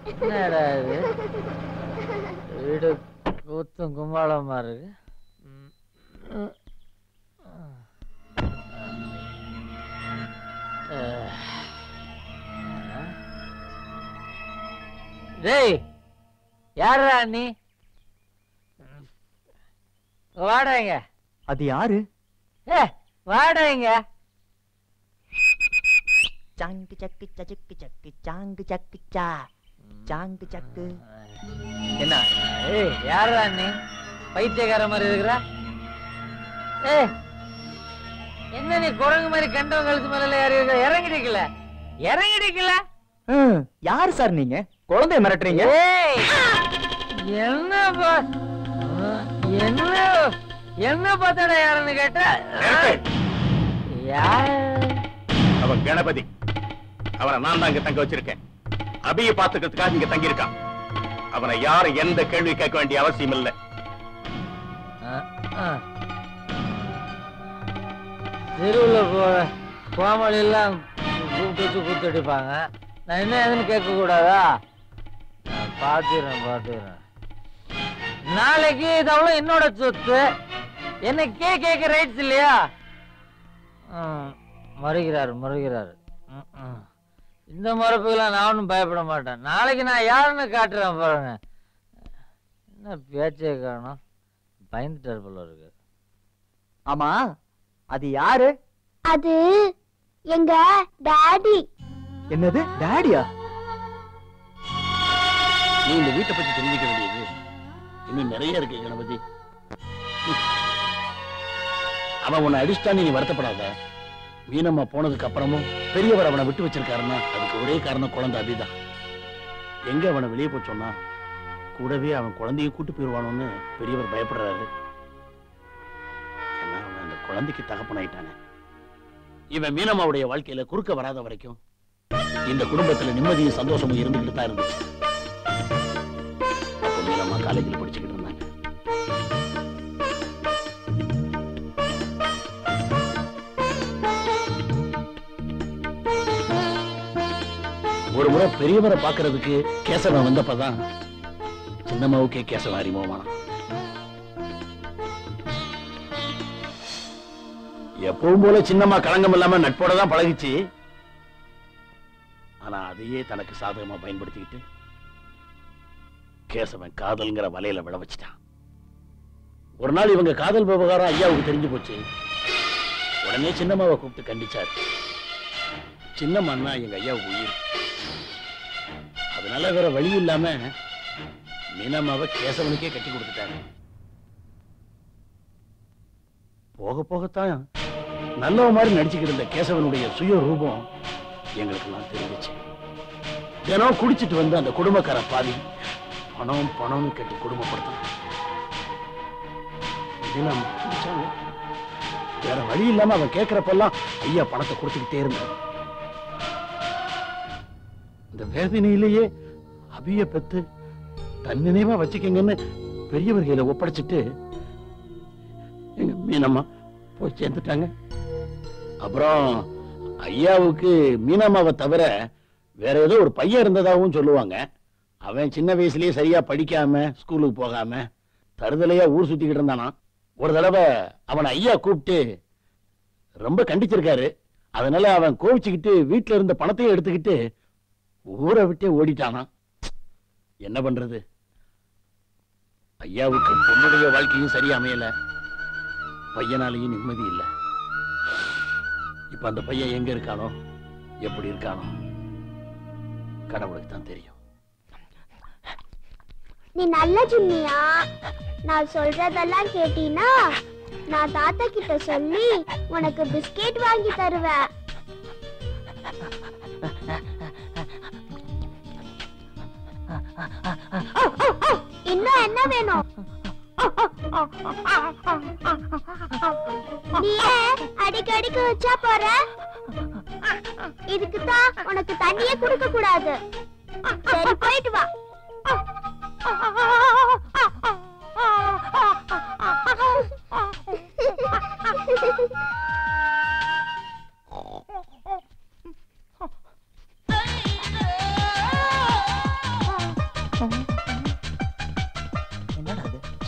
என்னடா இது வீடு கூத்தும் கும்பாளமா இருக்கு ம். அஹ். டேய் யாரா நீ வாடாங்க அது யாரு ஏ வாடாங்க சாங்கு சக்கு சக்கு சக்கு சாங்கு சக்கு சா சாங்கு சக்கு என்ன ஏய் யாரா நீ பைத்தியக்கார மாதிரி இருக்கிற ஏய் என்ன நீ குரங்கு மாதிரி கண்டவன் கழுத்து மேல ஏறி இருக்க இறங்கிடிக்கல இறங்கிடிக்கல ஹம், யாரு சார் நீங்க குழந்தைய மிரட்டுறீங்க ஏய் என்ன பா- என்ன என்ன பார்த்தாடா யாருன்னு கேட்ட யார் அவன் கணபதி அவனை நான் தான் இங்க தங்க வச்சிருக்கேன் அபிய பாத்துக்கிறதுக்காக இங்க தங்கி இருக்கான் அவனை யாரும் எந்த கேள்வி கேட்க வேண்டிய அவசியம் இல்லை தெருவில் போ கோமாளி எல்லாம் கூப்பிட்டு வச்சு கூத்தடிப்பாங்க நான் என்ன எதுன்னு கேட்க கூடாதா நான் பார்த்துக்கிறேன் பார்த்துக்கிறேன் நாளைக்கு இதெல்லாம் என்னோட சொத்து என்ன கே கேட்க ரைட்ஸ் இல்லையா ம், மறுகிறாரு மறுகிறாரு ம், ம். இந்த மறுப்புக்கெல்லாம் நான் ஒன்றும் பயப்பட மாட்டேன் நாளைக்கு நான் யாருன்னு காட்டுறேன் பாருங்க என்ன பேச்சே காணும் பயந்துட்டார் போல இருக்கு ஆமா அது யாரு அது எங்க டாடி என்னது டாடியா நீ இந்த வீட்டை பத்தி தெரிஞ்சுக்க வேண்டியது இன்னும் நிறைய இருக்கு கணபதி அவன் உன்னை அடிச்சிட்டான்னு நீ வருத்தப்படாத மீனம்மா போனதுக்கு அப்புறமும் பெரியவர் அவனை விட்டு வச்சிருக்காருன்னா அதுக்கு ஒரே காரணம் குழந்தை அபிதான் எங்க அவனை வெளியே போய் சொன்னா கூடவே அவன் குழந்தைய கூட்டு போயிடுவானோன்னு பெரியவர் பயப்படுறாரு ஏன்னா அவன் அந்த குழந்தைக்கு தகப்பனாயிட்டானே இவன் மீனம்மாவுடைய வாழ்க்கையில குறுக்க வராத வரைக்கும் இந்த குடும்பத்துல நிம்மதியும் சந்தோஷமும் இருந்துகிட்டு தான் இருந்துச்சு அப்போ மீனம்மா காலேஜில் படிச்சுக்கிட்டு இருந்தாங்க ஒரு முறை பெரியவரை பார்க்கிறதுக்கு கேசவன் வந்தப்பதான் சின்னம்மாவுக்கே கேசவன் அறிமுகமானான் எப்பவும் போல சின்னம்மா களங்கம் இல்லாம நட்போட தான் பழகிச்சு ஆனா அதையே தனக்கு சாதகமா பயன்படுத்திக்கிட்டு கேசவன் காதல்ங்கிற வலையில விழ வச்சிட்டான் ஒரு நாள் இவங்க காதல் விவகாரம் ஐயாவுக்கு தெரிஞ்சு போச்சு உடனே சின்னம்மாவை கூப்பிட்டு கண்டிச்சார் சின்னம்மான்னா எங்க ஐயாவுக்கு உயிர் அதனால வேற வழி இல்லாம மீனம்மாவை கேசவனுக்கே கட்டி கொடுத்துட்டாங்க போக போகத்தான் நல்லவ மாதிரி நடிச்சுக்கிட்டு இருந்த கேசவனுடைய சுய ரூபம் எங்களுக்கெல்லாம் தெரிஞ்சிச்சு தினம் குடிச்சிட்டு வந்து அந்த குடும்பக்கார பாதி பணம் பணம்னு கட்டி குடும்பப்படுத்தணும் தினம் குடிச்சாங்க வேற வழி இல்லாம அவன் கேட்கிறப்பெல்லாம் ஐயா பணத்தை கொடுத்துக்கிட்டே இருந்தான் இந்த வேதனையிலேயே அபிய பெத்து தன் நினைவா வச்சுக்கங்கன்னு பெரியவர் கையில ஒப்படைச்சிட்டு எங்க மீனம்மா போய் சேர்ந்துட்டாங்க அப்புறம் ஐயாவுக்கு மீனம்மாவை தவிர வேற ஏதோ ஒரு பையன் இருந்ததாகவும் சொல்லுவாங்க அவன் சின்ன வயசுலயே சரியா படிக்காம ஸ்கூலுக்கு போகாம தருதலையா ஊர் சுத்திக்கிட்டு இருந்தானா ஒரு தடவை அவனை ஐயா கூப்பிட்டு ரொம்ப கண்டிச்சிருக்காரு அதனால அவன் கோவிச்சுக்கிட்டு வீட்டுல இருந்த பணத்தையும் எடுத்துக்கிட்டு ஊரை விட்டே ஓடிட்டானா என்ன பண்றது ஐயாவுக்கு பொண்ணுடைய வாழ்க்கையும் சரியா அமையல பையனாலேயும் நிம்மதி இல்ல இப்ப அந்த பையன் எங்க இருக்கானோ எப்படி இருக்கானோ கடவுளுக்கு தான் தெரியும் நீ நல்ல ஜிம்மியா நான் சொல்றதெல்லாம் கேட்டீனா நான் தாத்தா கிட்ட சொல்லி உனக்கு பிஸ்கெட் வாங்கி தருவேன் இன்னும் என்ன வேணும் நீ ஏன் அடிக்கடிக்கு வச்சா போற இதுக்கு தான் உனக்கு தண்ணியே குடுக்க கூடாது சரி போயிட்டு வா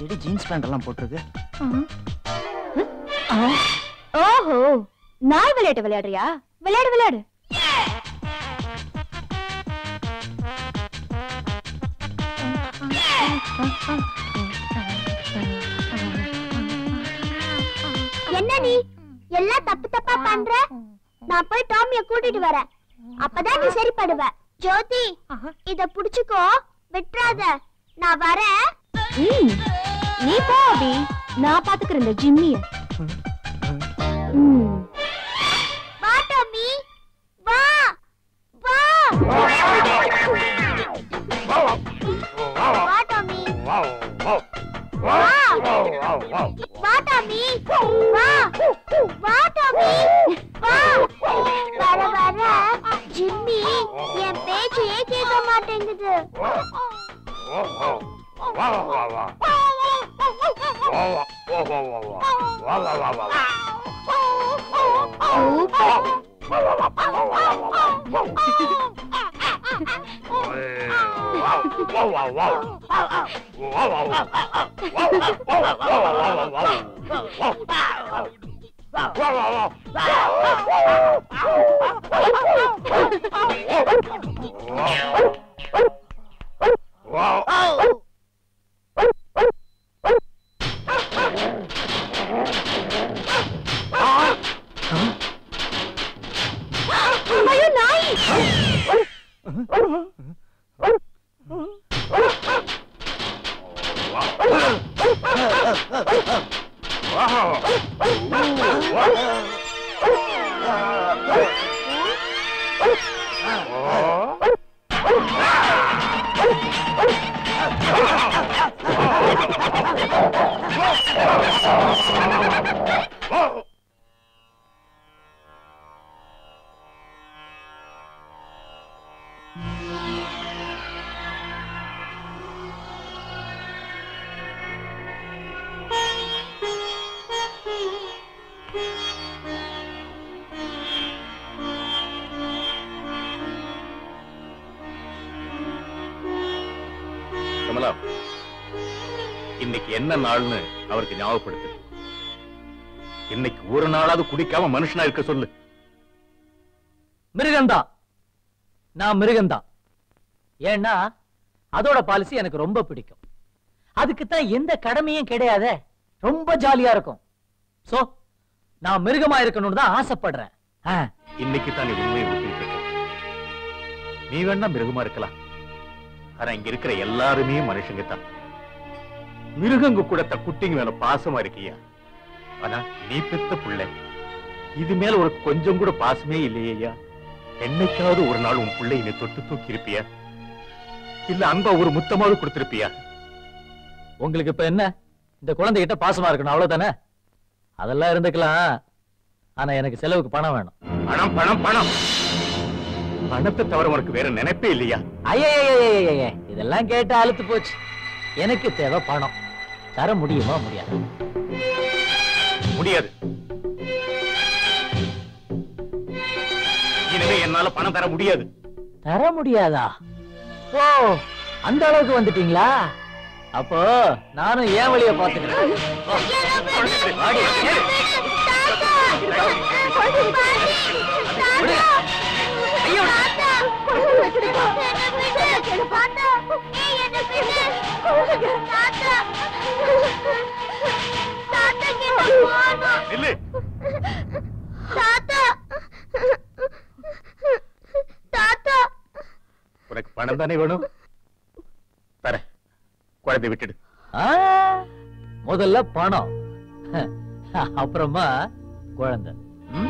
செடி ஜீன்ஸ் பேண்ட் எல்லாம் போட்டிருக்கு ஓஹோ நாய் விளையாட்டு விளையாடுறியா விளையாடு விளையாடு என்ன நீ எல்லாம் தப்பு தப்பா பண்ற நான் போய் டாமிய கூட்டிட்டு வரேன் அப்பதான் நீ சரிப்படுவ ஜோதி இத புடிச்சுக்கோ விட்டுறாத நான் வரேன் ம், நீ போ அபி நான் பாத்துக்கிறேன் இந்த ஜிம்மிய ம் வா டாமி வா வா வா டாமி வா வா டாமி வா வா டாமி வா வர வர ஜிம்மி என் பேச்சையே கேட்க மாட்டேங்குது ஐயோ நாய் கமலா இன்னைக்கு என்ன நாள்னு அவருக்கு ஞாபகப்படுத்து இன்னைக்கு ஒரு நாளாவது குடிக்காம மனுஷனா இருக்க சொல்லு மிருகம்தான் நான் மிருகம்தான் ஏன்னா அதோட பாலிசி எனக்கு ரொம்ப பிடிக்கும் அதுக்கு தான் எந்த கடமையும் கிடையாதே ரொம்ப ஜாலியா இருக்கும் சோ நான் மிருகமா இருக்கணும்னு தான் ஆசைப்படுறேன் ஆ, இன்னைக்கு தான் நீ உண்மையை ஒத்துக்கிட்டு இருக்க நீ வேணா மிருகமா இருக்கலாம் ஆனா இங்க இருக்கிற எல்லாருமே மனுஷங்க தான் மிருகங்க கூட த குட்டிங்க மேல பாசமா இருக்கியா ஆனா நீ பெத்த புள்ளை இது மேல ஒரு கொஞ்சம் கூட பாசமே இல்லையா என்னைக்காவது ஒரு நாள் உன் பிள்ளை நீ தொட்டு தூக்கி இருப்பியா இல்ல அன்பா ஒரு முத்தமாவது கொடுத்திருப்பியா உங்களுக்கு இப்ப என்ன இந்த குழந்தைகிட்ட பாசமா இருக்கணும் அவ்வளவுதானே அதெல்லாம் இருந்துக்கலாம் ஆனா எனக்கு செலவுக்கு பணம் வேணும் பணம் பணம் பணம் பணத்தை தவிர உனக்கு வேற நினைப்பே இல்லையா ஐயே இதெல்லாம் கேட்டு அழுத்து போச்சு எனக்கு தேவை பணம் தர முடியுமா முடியாது முடியாது இனிமே என்னால பணம் தர முடியாது தர முடியாதா ஓ அந்த அளவுக்கு வந்துட்டீங்களா அப்போ நானும் ஏன் வழிய பாத்துக்கிறேன் வாடி, ஏறு. விடு. ஐயோ, நில்லு உனக்கு பணம் தானே வேணும் தர குழந்தை விட்டுடு ஆ, முதல்ல பணம் அப்புறமா குழந்தை ம்?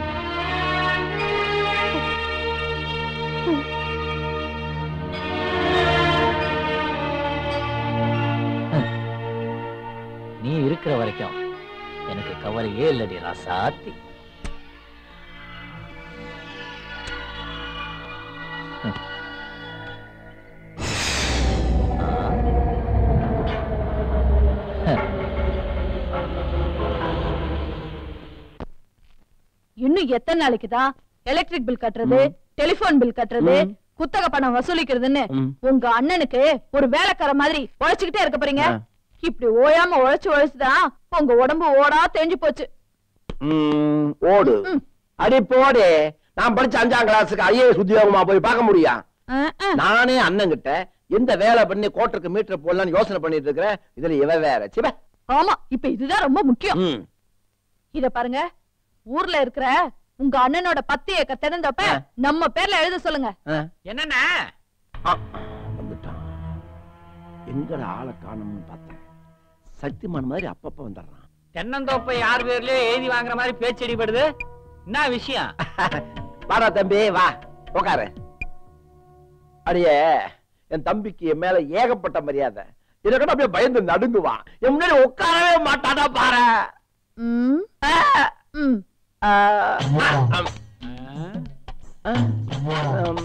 நீ இருக்கிற வரைக்கும் எனக்கு கவலையே இல்லடி ராசாத்தி இன்னும் எத்தனை நாளைக்கு தான் எலக்ட்ரிக் பில் கட்டுறது டெலிபோன் பில் கட்டுறது குத்தக பணம் வசூலிக்கிறதுன்னு உங்க அண்ணனுக்கு ஒரு வேலைக்கார மாதிரி உழைச்சுக்கிட்டே இருக்க போறீங்க இப்படி ஓயாம உழைச்சு உழைச்சுதான் உங்க உடம்பு ஓடா தேஞ்சு போச்சு ம், ஓடு ம். அடி போடு நான் படிச்ச அஞ்சாம் கிளாஸுக்கு ஐஏஎஸ் உத்தியோகமா போய் பார்க்க முடியும் அஹ், அஹ். நானே அண்ணன் கிட்ட எந்த வேலை பண்ணி கோட்டருக்கு மீட்டர் போடலாம்னு யோசனை பண்ணிட்டு இருக்கிறேன் இதுல இவ வேற சிவ ஆமா இப்ப இதுதான் ரொம்ப முக்கியம் ம். இத பாருங்க ஊர்ல இருக்கிற உங்க அண்ணனோட பத்து ஏக்கர் திறந்தப்ப ஆ. நம்ம பேர்ல எழுத சொல்லுங்க ஆ. என்னண்ணா ஆ, வந்துட்டான் எங்கட ஆளை காணும்னு பார்த்தேன் சக்திமான் மாதிரி அப்பப்ப வந்துடுறான் தென்னந்தோப்பை யார் பேர்லயோ எழுதி வாங்குற மாதிரி பேச்சடி படுது என்ன விஷயம் வாடா தம்பி வா உட்காரு அடியே என் தம்பிக்கு என் மேல ஏகப்பட்ட மரியாதை இதை கூட அப்படியே பயந்து நடுங்குவான் என் முன்னாடி உட்காரவே மாட்டாடா பாரு ம், ம். ஆ, ஆம். ஆ, ஆம்.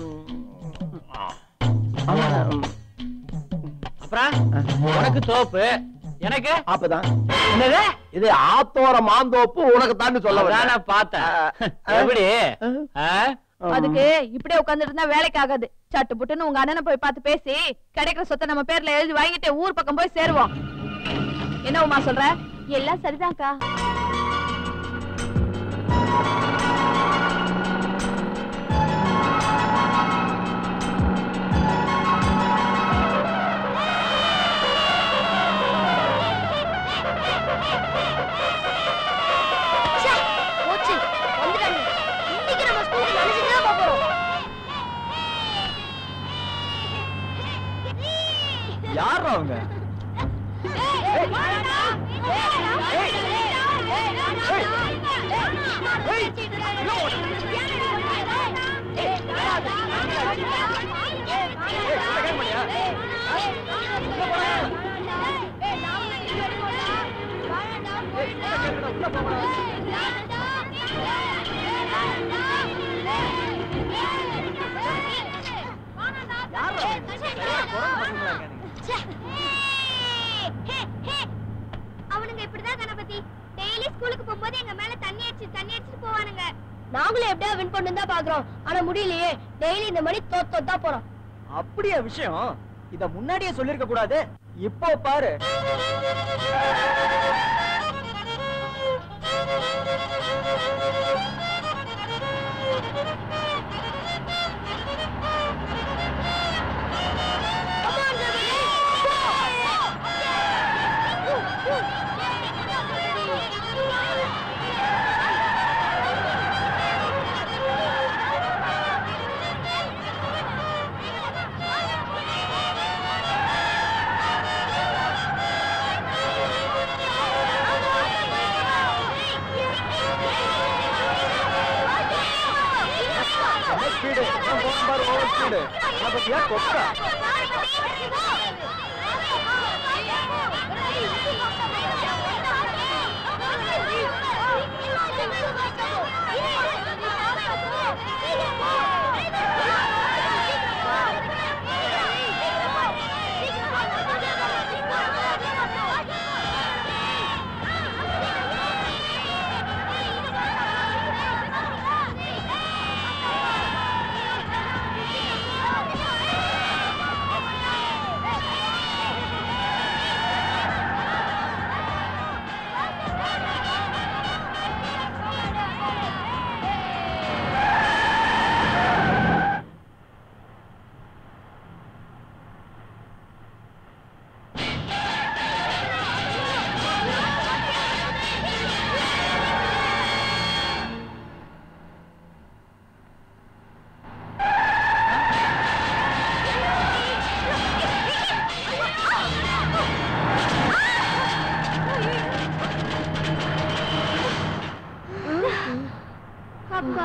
ஆம். அப்புறம் உனக்கு தோப்பு எனக்கு அப்பதான் என்னது இது ஆத்தோர மாந்தோப்பு உனக்கு தான் சொல்ல அதான் வரேன். நான் பார்த்தேன் ஆ, எப்படி ஆ, ஆ? அதுக்கு இப்படியே உட்கார்ந்துட்டு இருந்தா வேலைக்கு ஆகாது சட்டு புட்டுன்னு உங்க அண்ணனை போய் பார்த்து பேசி கிடைக்கிற சொத்தை நம்ம பேர்ல எழுதி வாங்கிட்டு ஊர் பக்கம் போய் சேருவோம் என்ன உமா சொல்ற எல்லாம் சரிதான்க்கா ச்சே, போச்சு வந்துட்டாங்க இன்னைக்கு நம்ம ஸ்கூலுக்கு நினைச்சுட்டு தான் போறோம் யார் அவங்க அவனுங்க இப்படிதான் கணபதி டெய்லி ஸ்கூலுக்கு போகும்போது எங்க மேல தண்ணி அடிச்சு தண்ணி அடிச்சுட்டு போவானுங்க நாங்களும் எப்படியா வின் பண்ணு தான் பாக்குறோம் ஆனா முடியலையே டெய்லி இந்த மணி தோத்து தான் போறோம் அப்படியா விஷயம் இத முன்னாடியே சொல்லிருக்க கூடாது இப்போ பாரு ஸ்பீடு பாரு ஓவர் ஸ்பீடு பத்தியா கொக்கா அப்பா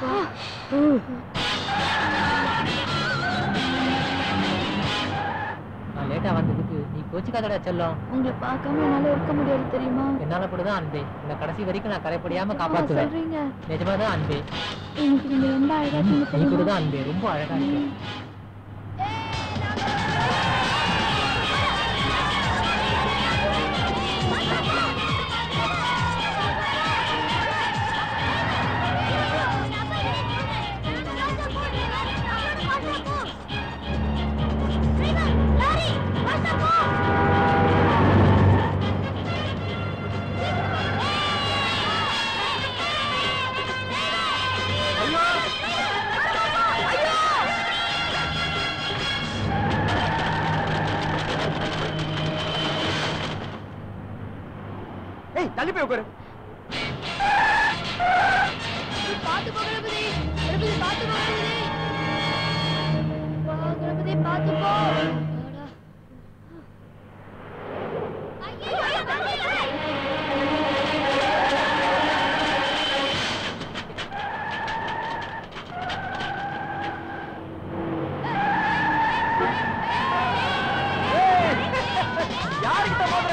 நான் லேட்டா வந்ததுக்கு நீ கோச்சிக்காதடா செல்லம் உங்களை பார்க்காம என்னால இருக்க முடியாது தெரியுமா என்னால கூட தான் அன்பே இந்த கடைசி வரைக்கும் நான் கரைப்படியாம காப்பாத்துவேன் சொல்றீங்க நிஜமா தான் அன்பே எனக்கு நீங்க ரொம்ப அழகா நீ கூட தான் அன்பே ரொம்ப அழகா இருக்க லாரி ஏய் தள்ளி போய் உட்காரு பாத்து போ கணபதி கணபதி பாத்து போ கணபதி பா கணபதி பாத்து போ அடடா. யாருக்கிட்ட போடுற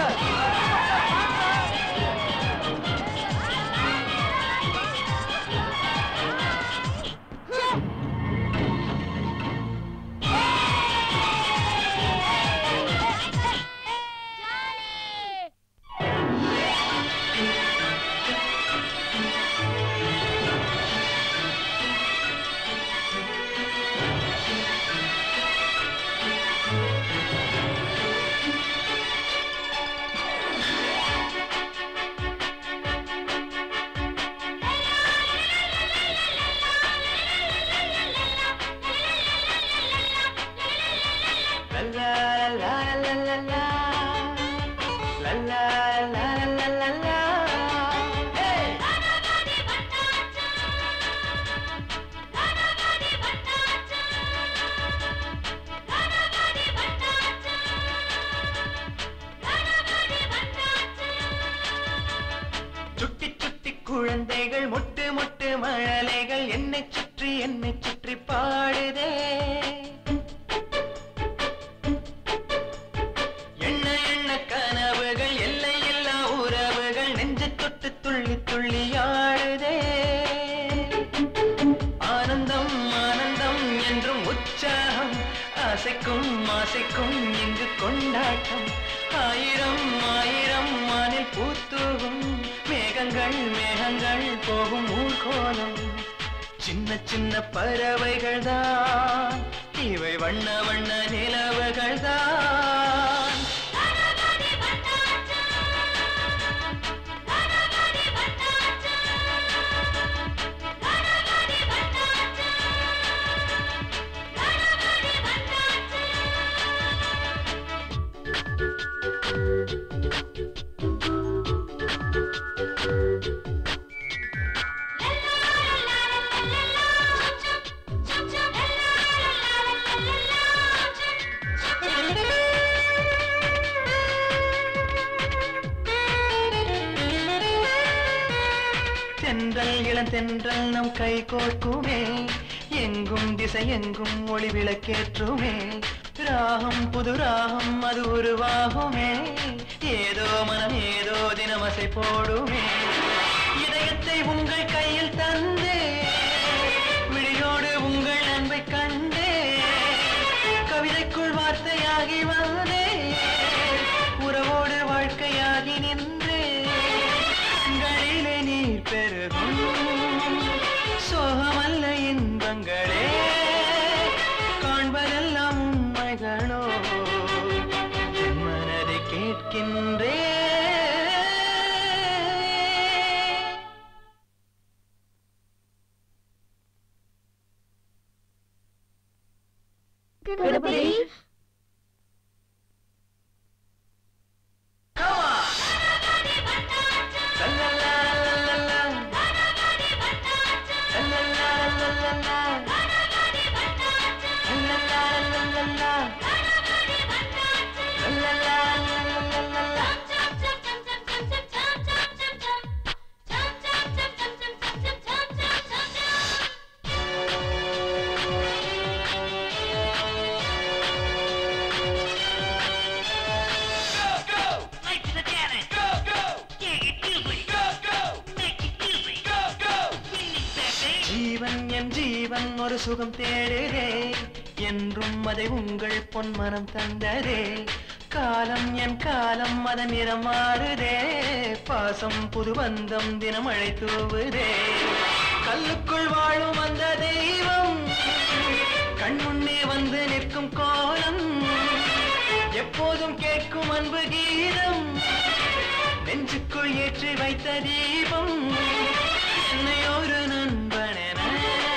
சுட்டி சுட்டி குழந்தைகள் முட்டு முட்டு மழலைகள் என்னை சுற்றி என்னை சுற்றி பாடுதே எண்ண எண்ண கனவுகள் எல்லை இல்லா உறவுகள் நெஞ்சு தொட்டு துள்ளி துள்ளி ஆடுதே ஆனந்தம் ஆனந்தம் என்றும் உற்சாகம் ஆசைக்கும் ஆசைக்கும் இங்கு கொண்டாட்டம் ஆயிரம் ஆயிரம் வானில் பூத்தூவும் மேகங்கள் மேகங்கள் போகும் ஊர்கோலம் சின்ன சின்ன பறவைகள் தான் இவை வண்ண வண்ண நிலவுகள் தான் தென்றல் இளந்தென்றல் நம் கை கோர்க்குமே எங்கும் திசை எங்கும் ஒளி விளக்கேற்றுமே ராகம் புது ராகம் அது உருவாகுமே ஏதோ மனம் ஏதோ தினமசை போடுமே இதயத்தை உங்கள் கையில் தந்தே விழியோடு உங்கள் அன்பை கண்டே கவிதைக்குள் வார்த்தையாகி வந்தே உறவோடு வாழ்க்கையாகி நின்றே கண்களிலே நீர் பெருகும் சோகமல்ல இன்பங்களே காண்பதெல்லாம் உண்மைகளோ என் மனதை கேட்கின்றே கணபதி ஜீவன் என் ஜீவன் ஒரு சுகம் தேடுதே என்றும் அதை உங்கள் பொன்மனம் தந்ததே காலம் என் காலம் அதன் நிறம் மாறுதே பாசம் புது பந்தம் தினம் மழை தூவுதே கல்லுக்குள் வாழும் அந்த தெய்வம் கண் முன்னே வந்து நிற்கும் கோலம் எப்போதும் கேட்கும் அன்பு கீதம் நெஞ்சுக்குள் ஏற்றி வைத்த தீபம் என்னை ஒரு நண்பனென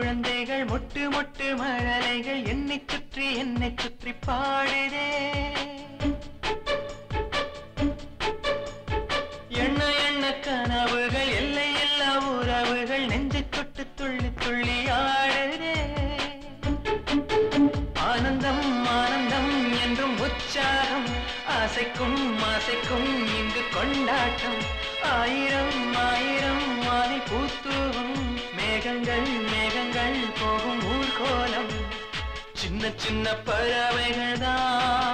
குழந்தைகள் மொட்டு மொட்டு மழலைகள் என்னை சுற்றி என்னை சுற்றி பாடுதே எண்ண எண்ண கனவுகள் எல்லை எல்லா உறவுகள் நெஞ்சை தொட்டு துள்ளி துள்ளி ஆடுதே ஆனந்தம் ஆனந்தம் என்றும் உற்சாகம் ஆசைக்கும் ஆசைக்கும் இங்கு கொண்டாட்டம் ஆயிரம் ஆயிரம் மாலை பூத்தூவும் மேகங்கள் மேகங்கள் போகும் ஊர்கோலம் சின்ன சின்ன பறவைகள் தான்